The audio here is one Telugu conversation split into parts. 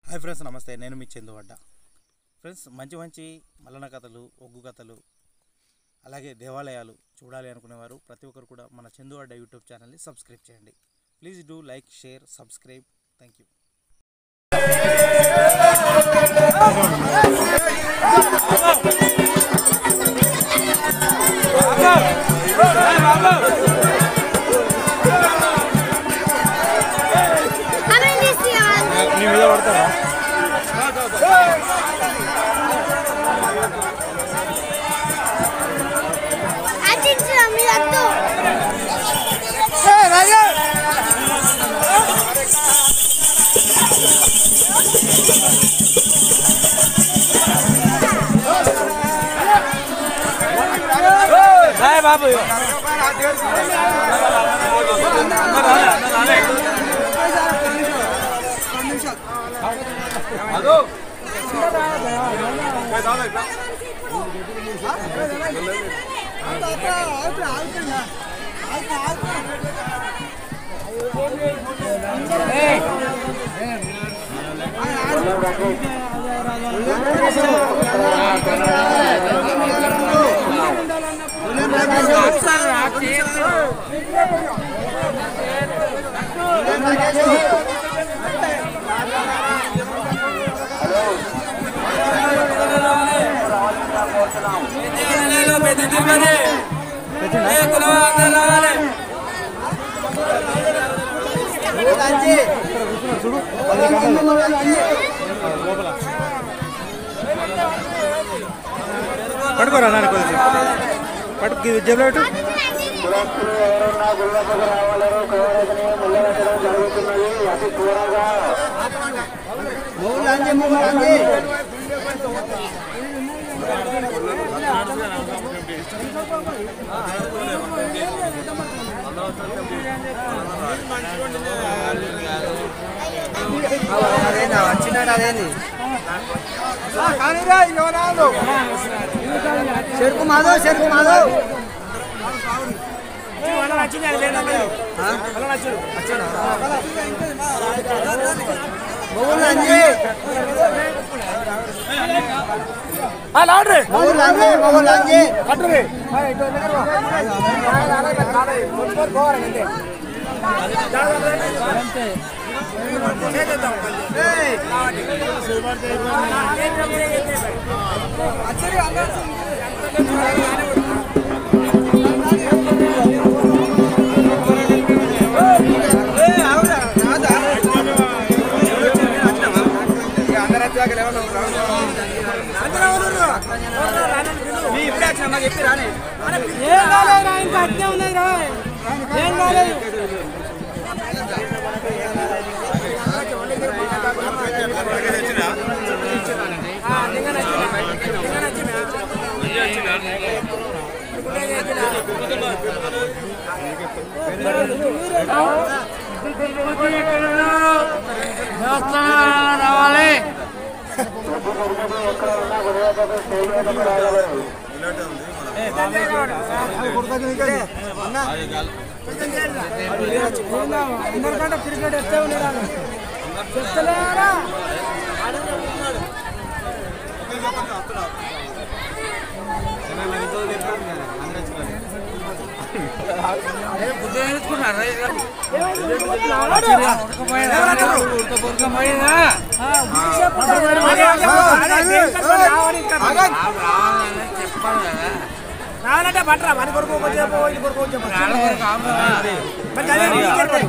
హాయ్ ఫ్రెండ్స్ నమస్తే నేను మీ చందువడ్డ ఫ్రెండ్స్ మంచి మంచి మల్లన కథలు ఒగ్గు కథలు అలాగే దేవాలయాలు చూడాలి అనుకునేవారు ప్రతి ఒక్కరు కూడా మన చందువడ్డ యూట్యూబ్ ఛానల్ని సబ్స్క్రైబ్ చేయండి please do like share subscribe thank you Abre inicial. నీ మీద పడతారా Attention, mirando. పట్టుకోరా నాన్న కొద్దిగా పట్టుకు ఇది జేబులో పెట్టు చెరుకు మాధవ్ చెరుకు మాధవ్ మొగుళ్ళు అంజి మొగుళ్ళు అంజి మొగుళ్ళు అంజి ఏం కాలేదురా ఇంకా అట్నే ఉన్నది రా ఏం కాలేదు రావాలి అందరికంటే క్రికెట్ ఎత్తే ఉన్నారా చెప్తలేరా రావాలంటే పట్టరా మన కొరకు ఒక చెప్పు ఇది కొరకు ఒక చెప్పు మరి అదే నీకు చెప్పు.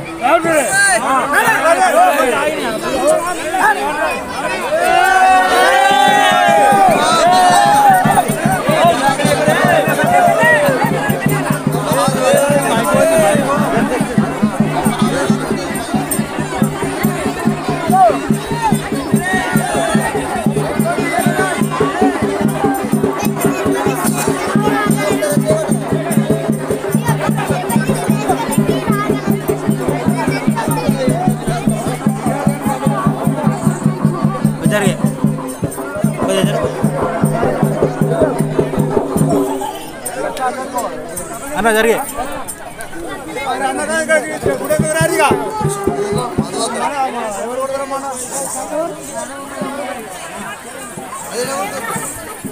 జరిగే కొద్దిగా జరుగు. అన్న జరిగే అన్నదానికి గుడి రాదుగా ఎవరు కొడతారో అదే